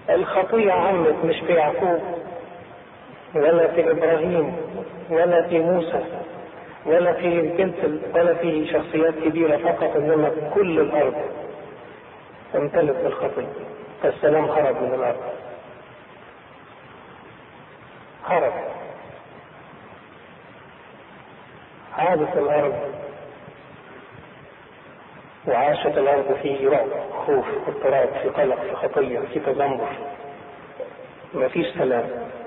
الخطية عمت مش في يعقوب ولا في إبراهيم ولا في موسى ولا في بنت ولا في شخصيات كبيرة فقط إنما كل الأرض امتلت بالخطية فالسلام هرب من الأرض هرب عادت الأرض وعاشت الأرض في رعب خوف اضطراب في قلق في خطية في تذمر مفيش سلام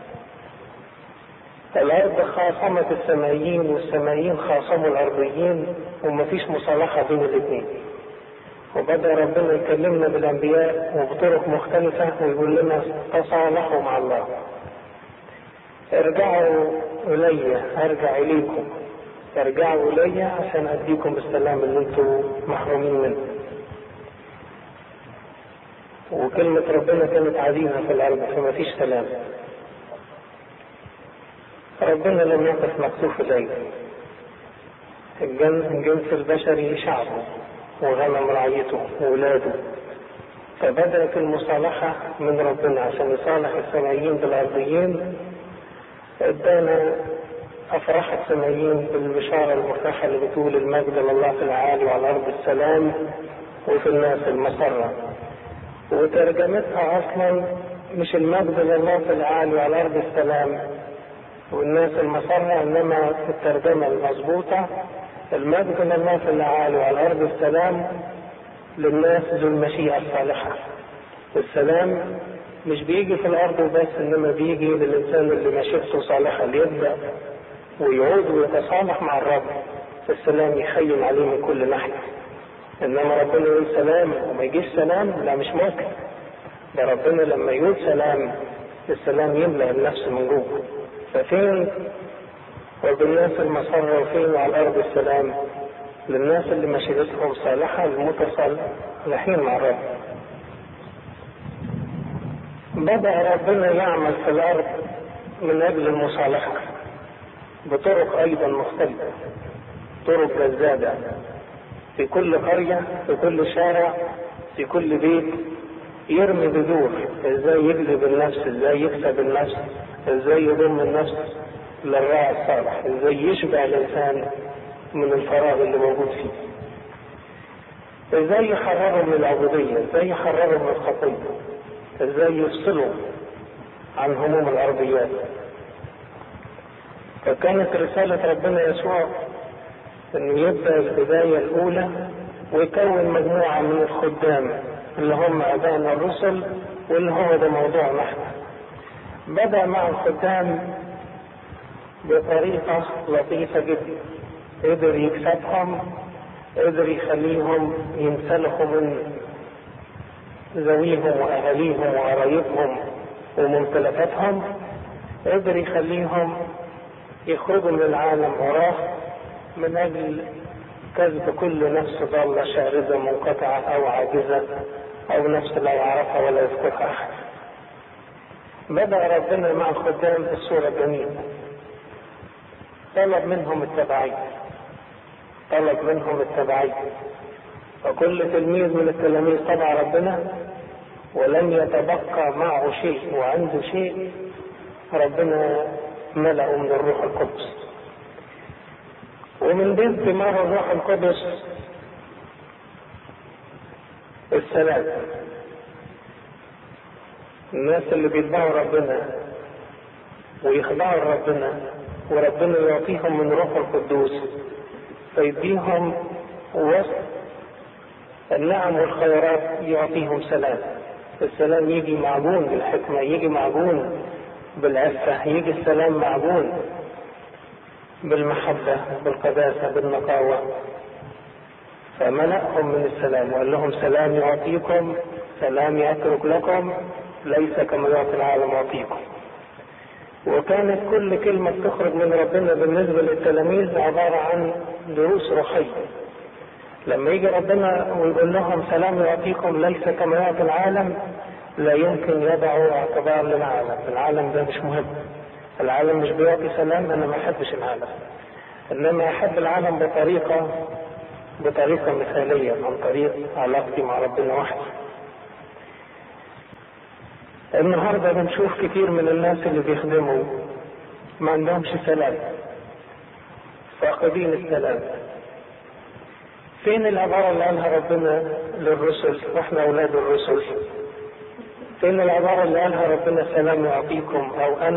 الأرض خاصمت السمائيين والسمائيين خاصموا الأرضيين ومفيش مصالحة بين الاثنين وبدأ ربنا يكلمنا بالأنبياء وبطرق مختلفة ويقول لنا تصالحوا مع الله ارجعوا إلي أرجع إليكم ارجعوا إلي عشان أديكم السلام اللي انتوا محرومين منه وكلمة ربنا كانت عديمة في الأرض فما فيش سلام ربنا لم يقف مكتوف إليه الجنس البشري شعبه وغنم رعيته وولاده فبدأت المصالحة من ربنا عشان يصالح السمائيين بالأرضيين ادانا أفراح السمائيين بالبشارة المفرحة اللي بتقول المجد لله في العالي وعلى الأرض السلام وفي الناس المسرة وترجمتها أصلا مش المجد لله في العالي وعلى الأرض السلام والناس المسرة إنما في الترجمة المظبوطة المجد لله في العالي وعلى الأرض السلام للناس ذو المشيئة الصالحة السلام مش بيجي في الأرض بس إنما بيجي للإنسان اللي مشيئته صالحة اللي يبدأ ويعود ويتصالح مع الرب السلام يخيم عليه من كل ناحية إنما ربنا يقول سلام وما يجيش سلام لا مش ممكن ده ربنا لما يقول سلام السلام يملأ النفس من جوه ففين وبالناس المسرة وفين على الأرض السلام للناس اللي مشيئتهم صالحة المتصالحين مع الرب بدأ ربنا يعمل في الأرض من أجل المصالحة بطرق أيضا مختلفة طرق جذابة في كل قرية في كل شارع في كل بيت يرمي بذور ازاي يجلب النفس ازاي يكسب النفس ازاي يضم النفس للراعي الصالح ازاي يشبع الانسان من الفراغ اللي موجود فيه ازاي يحرروا من العبودية ازاي يحرروا من الخطية ازاي يفصلوا عن هموم الارضيات فكانت رسالة ربنا يسوع انه يبدأ البداية الاولى ويكون مجموعة من الخدام اللي هم ابائنا الرسل واللي هو ده موضوعنا احنا بدأ مع الخدام بطريقة لطيفة جدا قدر يكسبهم قدر يخليهم ينسلخوا من ذويهم وأهاليهم وقرايبهم وممتلكاتهم قدر يخليهم يخرجوا من العالم وراه من أجل كسب كل نفس ضالة شاردة منقطعة أو عاجزة أو نفس لا يعرفها ولا يذكرها أحد بدأ ربنا مع الخدام بالصورة الجميلة طلب منهم التبعية طلب منهم التبعية وكل تلميذ من التلاميذ تبع ربنا ولم يتبقى معه شيء وعنده شيء ربنا ملأه من الروح القدس ومن ضمن ثمار الروح القدس السلام الناس اللي بيتبعوا ربنا ويخضعوا لربنا وربنا يعطيهم من روح القدوس فيديهم وسط النعم والخيرات يعطيهم سلام السلام يجي معجون بالحكمة يجي معجون بالعفة يجي السلام معجون بالمحبة بالقداسة بالنقاوة فملأهم من السلام وقال لهم سلام يعطيكم سلام يترك لكم ليس كما يعطي العالم يعطيكم وكانت كل كلمة تخرج من ربنا بالنسبة للتلاميذ عبارة عن دروس روحية لما يجي ربنا ويقول لهم سلام يعطيكم ليس كما يعطي العالم لا يمكن يضعوا اعتبار للعالم العالم ده مش مهم العالم مش بيعطي سلام انا ما احبش العالم انما احب العالم بطريقة بطريقة مثالية عن طريق علاقتي مع ربنا وحده النهارده بنشوف كتير من الناس اللي بيخدموا ما عندهمش سلام فاقدين السلام فين العبارة اللي قالها ربنا للرسل واحنا اولاد الرسل فين العبارة اللي قالها ربنا سلام يعطيكم او انا